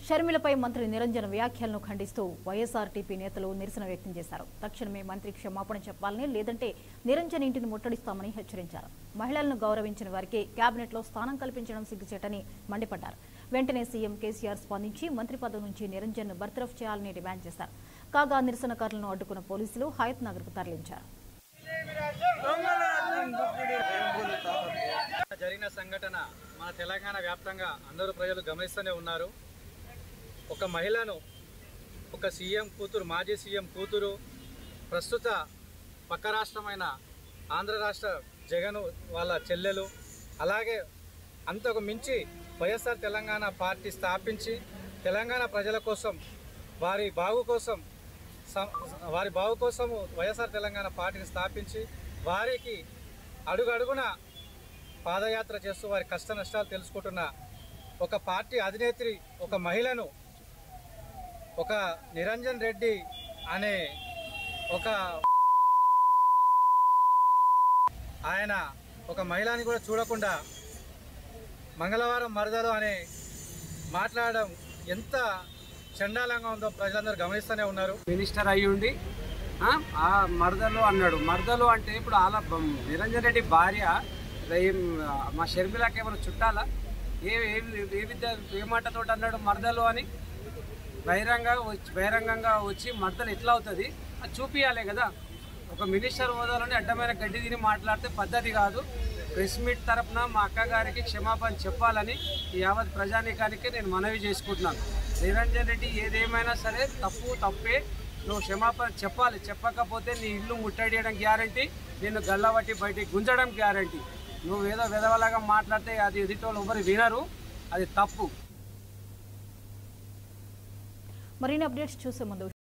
షర్మిలపై మంత్రి నిరంజన్ వ్యాఖ్యలను ఖండిస్తూ వైఎస్ఆర్టీపీ నేతలు నిరసన వ్యక్తం చేశారు తక్షణమే మంత్రి క్షమాపణ చెప్పాలని లేదంటే నిరంజన్ ఇంటిని ముట్టడిస్తామని హెచ్చరించారు మహిళలను గౌరవించిన వారికి కేబినెట్లో స్థానం కల్పించడం సిగ్గుచేటని మండిపడ్డారు వెంటనే సీఎం కేసీఆర్ స్పందించి మంత్రి పదవి నుంచి నిరంజన్ బర్తరఫ్ చేయాలని డిమాండ్ చేశారు కాగా నిరసనకారులను అడ్డుకున్న పోలీసులు హయత్ నగర్కు తరలించారు జరిగిన సంఘటన మన తెలంగాణ వ్యాప్తంగా అందరూ ప్రజలు గమనిస్తూనే ఉన్నారు ఒక మహిళను ఒక సీఎం కూతురు మాజీ సీఎం కూతురు ప్రస్తుత పక్క రాష్ట్రమైన ఆంధ్ర రాష్ట్ర జగన్ వాళ్ళ చెల్లెలు అలాగే అంతకు మించి వైఎస్ఆర్ తెలంగాణ పార్టీ స్థాపించి తెలంగాణ ప్రజల కోసం వారి బాగు కోసం సం- వారి బాగు కోసము వైఎస్ఆర్ తెలంగాణ పార్టీని స్థాపించి వారికి అడుగడుగున పాదయాత్ర చేస్తూ వారి కష్ట నష్టాలు తెలుసుకుంటున్న ఒక పార్టీ అధినేత్రి ఒక మహిళను ఒక నిరంజన్ రెడ్డి అనే ఒక ఆయన ఒక మహిళని కూడా చూడకుండా మంగళవారం మరదలు అనే మాట్లాడడం ఎంత చండాలంగా ఉందో ప్రజలందరూ గమనిస్తూనే ఉన్నారు మినిస్టర్ అయ్యుండి ఆ, ఆ మరదలు అన్నాడు మరదలు అంటే ఇప్పుడు అలా నిరంజన్ రెడ్డి భార్య ఏం, మా షర్మిలాకి ఏమైనా చుట్టాలా ఏ ఏ ఏ విద్య ఏ మాటతో అన్నాడు మరదలు అని బహిరంగ వచ్చి బహిరంగంగా వచ్చి మరదలు ఎట్లా అవుతుంది అది చూపియాలే కదా ఒక మినిస్టర్ హోదాలోనే అడ్డమైన గడ్డి తిని మాట్లాడితే పద్ధతి కాదు ప్రెస్ మీట్ తరపున మా అక్క గారికి క్షమాపణ చెప్పాలని ఈ యావత్ ప్రజానీకానికి నేను మనవి చేసుకుంటున్నాను నిరంజన్ రెడ్డి ఏదేమైనా సరే తప్పు తప్పే నువ్వు క్షమాపణ చెప్పాలి చెప్పకపోతే నీ ఇల్లు ముట్టడియడం గ్యారంటీ నిన్ను గల్లబట్టి బయటికి గుంజడం గ్యారంటీ నువ్వు ఏదో విధవలాగా మాట్లాడితే అది ఎదుటోళ్ళు ఎవరు వినరు అది తప్పు మరిన్ని అప్డేట్స్ చూసే ముందు